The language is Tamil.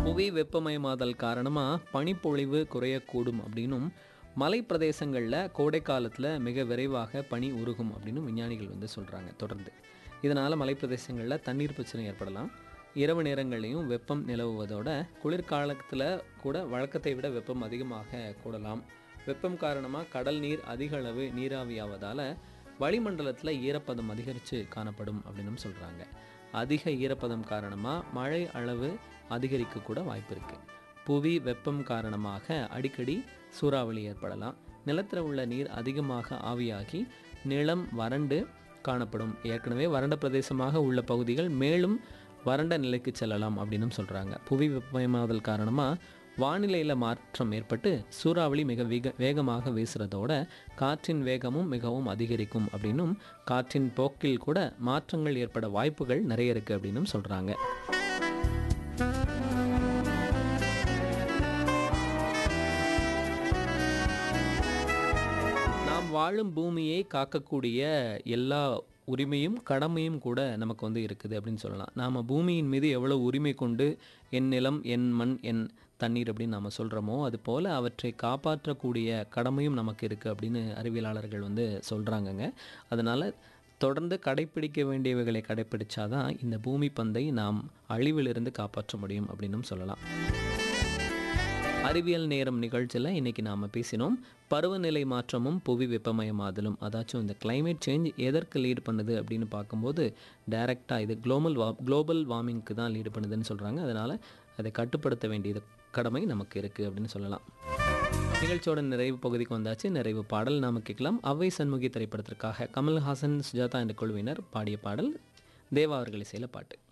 புவி வெப்பமயமாதல் காரணமாக பனிப்பொழிவு குறையக்கூடும் அப்படின்னும் மலை பிரதேசங்களில் கோடை காலத்தில் மிக விரைவாக பனி உருகும் அப்படின்னு விஞ்ஞானிகள் வந்து சொல்கிறாங்க தொடர்ந்து இதனால் மலைப்பிரதேசங்களில் தண்ணீர் பிரச்சனை ஏற்படலாம் இரவு நேரங்கள்லையும் வெப்பம் நிலவுவதோட குளிர்காலத்தில் கூட வழக்கத்தை விட வெப்பம் அதிகமாக கூடலாம் வெப்பம் காரணமாக கடல் நீர் அதிக அளவு நீராவியாவதால் வளிமண்டலத்தில் ஈரப்பதம் அதிகரித்து காணப்படும் அப்படின்னும் சொல்கிறாங்க அதிக ஈரப்பதம் காரணமாக மழை அளவு அதிகரிக்க கூட வாய்ப்பு இருக்குது புவி வெப்பம் காரணமாக அடிக்கடி சூறாவளி ஏற்படலாம் நிலத்தில் உள்ள நீர் அதிகமாக ஆவியாகி நிலம் வறண்டு காணப்படும் ஏற்கனவே வறண்ட பிரதேசமாக உள்ள பகுதிகள் மேலும் வறண்ட நிலைக்கு செல்லலாம் அப்படின்னும் சொல்கிறாங்க புவி வெப்பமயமாதல் காரணமாக வானிலையில் மாற்றம் ஏற்பட்டு சூறாவளி மிக வேக வேகமாக வீசுறதோட காற்றின் வேகமும் மிகவும் அதிகரிக்கும் அப்படின்னும் காற்றின் போக்கில் கூட மாற்றங்கள் ஏற்பட வாய்ப்புகள் நிறைய இருக்குது அப்படின்னும் சொல்கிறாங்க நாம் வாழும் பூமியை காக்கக்கூடிய எல்லா உரிமையும் கடமையும் கூட நமக்கு வந்து இருக்குது அப்படின்னு சொல்லலாம் நாம் பூமியின் மீது எவ்வளோ உரிமை கொண்டு என் நிலம் என் மண் என் தண்ணீர் அப்படின்னு நாம் சொல்கிறோமோ அது போல் அவற்றை காப்பாற்றக்கூடிய கடமையும் நமக்கு இருக்குது அப்படின்னு அறிவியலாளர்கள் வந்து சொல்கிறாங்கங்க அதனால் தொடர்ந்து கடைப்பிடிக்க வேண்டியவைகளை கடைப்பிடிச்சாதான் இந்த பூமி பந்தை நாம் அழிவிலிருந்து காப்பாற்ற முடியும் அப்படின்னும் சொல்லலாம் அறிவியல் நேரம் நிகழ்ச்சியில் இன்றைக்கி நாம் பேசினோம் பருவநிலை மாற்றமும் புவி வெப்பமயமாதலும் அதாச்சும் இந்த climate சேஞ்ச் எதற்கு லீட் பண்ணுது அப்படின்னு பார்க்கும்போது டைரெக்டாக இது குளோபல் வா குளோபல் வார்மிங்க்கு தான் லீடு பண்ணுதுன்னு சொல்கிறாங்க அதனால் அதை கட்டுப்படுத்த வேண்டியது கடமை நமக்கு இருக்குது அப்படின்னு சொல்லலாம் நிகழ்ச்சியோட நிறைவு பகுதிக்கு வந்தாச்சு நிறைவு பாடல் நாம கேட்கலாம் அவ்வை சண்முகி திரைப்படத்திற்காக கமல்ஹாசன் சுஜாதா என்ற குழுவினர் பாடிய பாடல் தேவா அவர்கள் இசையில் பாட்டு